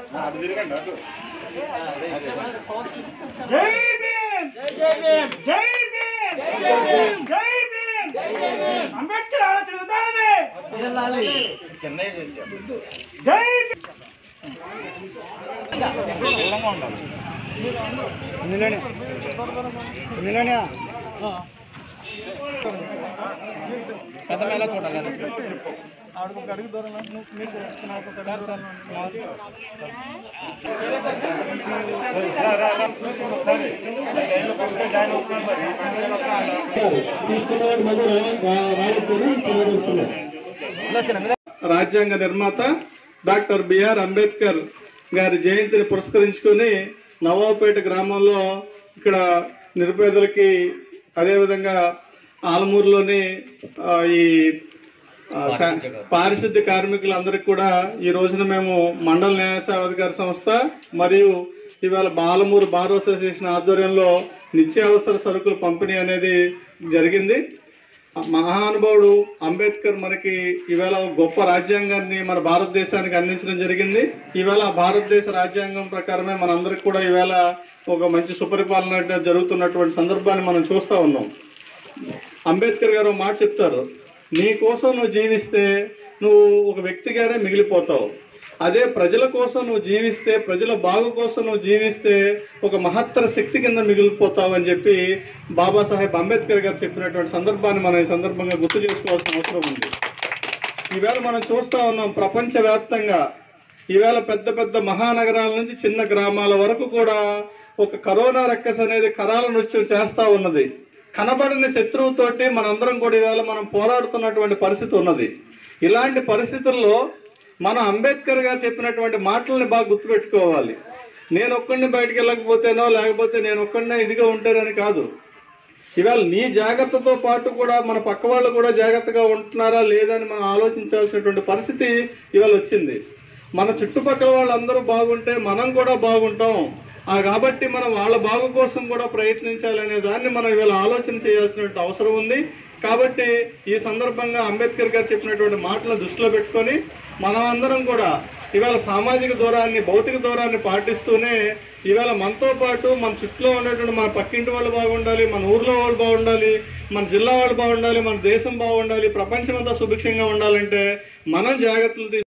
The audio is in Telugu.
జై భీమ్ జై భీమ్ జై భీమ్ జై భీమ్ జై భీమ్ జై భీమ్ అంబేద్కర్ ఆలోచన విధానమే జై భీమ్ రాజ్యాంగ నిర్మాత డాక్టర్ బిఆర్ అంబేద్కర్ గారి జయంతిని పురస్కరించుకొని నవాబపేట గ్రామంలో ఇక్కడ నిరుపేదలకి అదేవిధంగా ఆలమూరులోని ఆ, ఈ ఆ, శా- పారిశుద్ధ్య కార్మికులందరికీ కూడా ఈ రోజున మేము మండల న్యాయ సేవాధికార సంస్థ మరియు ఇవాళ బాలమూరు బార్ అసోసియేషన్ ఆధ్వర్యంలో నిత్యావసర సరుకుల పంపిణీ అనేది జరిగింది మహానుభావుడు అంబేద్కర్ మనకి ఈవేళ ఒక గొప్ప రాజ్యాంగాన్ని మన భారతదేశానికి అందించడం జరిగింది ఈవేళ భారతదేశ రాజ్యాంగం ప్రకారమే మనందరికి కూడా ఈవేళ ఒక మంచి సుపరిపాలన జరుగుతున్నటువంటి సందర్భాన్ని మనం చూస్తూ ఉన్నాం అంబేద్కర్ గారు ఒక మాట చెప్తారు నీ కోసం నువ్వు జీవిస్తే నువ్వు ఒక వ్యక్తిగానే మిగిలిపోతావు అదే ప్రజల కోసం నువ్వు జీవిస్తే ప్రజల బాగు కోసం నువ్వు జీవిస్తే ఒక మహత్తర శక్తి కింద మిగిలిపోతావు అని చెప్పి బాబాసాహెబ్ అంబేద్కర్ గారు చెప్పినటువంటి సందర్భాన్ని మనం ఈ సందర్భంగా గుర్తు చేసుకోవాల్సిన అవసరం ఉంది ఈవేళ మనం చూస్తూ ఉన్నాం ప్రపంచవ్యాప్తంగా ఈవేళ పెద్ద పెద్ద మహానగరాల నుంచి చిన్న గ్రామాల వరకు కూడా ఒక కరోనా రక్కస్ అనేది కరాల నృత్యం చేస్తూ ఉన్నది కనబడని శత్రువుతోటి మనందరం కూడా ఈవేళ మనం పోరాడుతున్నటువంటి పరిస్థితి ఉన్నది ఇలాంటి పరిస్థితుల్లో మన అంబేద్కర్ గారు చెప్పినటువంటి మాటల్ని బాగా గుర్తుపెట్టుకోవాలి నేను ఒక్కడిని బయటికి వెళ్ళకపోతేనో లేకపోతే నేను ఒక్కడినే ఇదిగా ఉంటానని కాదు ఇవాళ నీ జాగ్రత్తతో పాటు కూడా మన పక్క వాళ్ళు కూడా జాగ్రత్తగా ఉంటున్నారా లేదా అని మనం ఆలోచించాల్సినటువంటి పరిస్థితి ఇవాళ వచ్చింది మన చుట్టుపక్కల వాళ్ళందరూ బాగుంటే మనం కూడా బాగుంటాం ఆ కాబట్టి మనం వాళ్ళ బాగు కోసం కూడా ప్రయత్నించాలనే దాన్ని మనం ఇవాళ ఆలోచన చేయాల్సినటువంటి అవసరం ఉంది కాబట్టి ఈ సందర్భంగా అంబేద్కర్ గారు చెప్పినటువంటి మాటలను దృష్టిలో పెట్టుకొని మనం అందరం కూడా ఇవాళ సామాజిక దూరాన్ని భౌతిక దూరాన్ని పాటిస్తూనే ఇవాళ మనతో పాటు మన చుట్టూ ఉన్నటువంటి మన పక్కింటి వాళ్ళు బాగుండాలి మన ఊర్లో వాళ్ళు బాగుండాలి మన జిల్లా వాళ్ళు బాగుండాలి మన దేశం బాగుండాలి ప్రపంచం అంతా సుభిక్షంగా ఉండాలంటే మనం జాగ్రత్తలు తీసు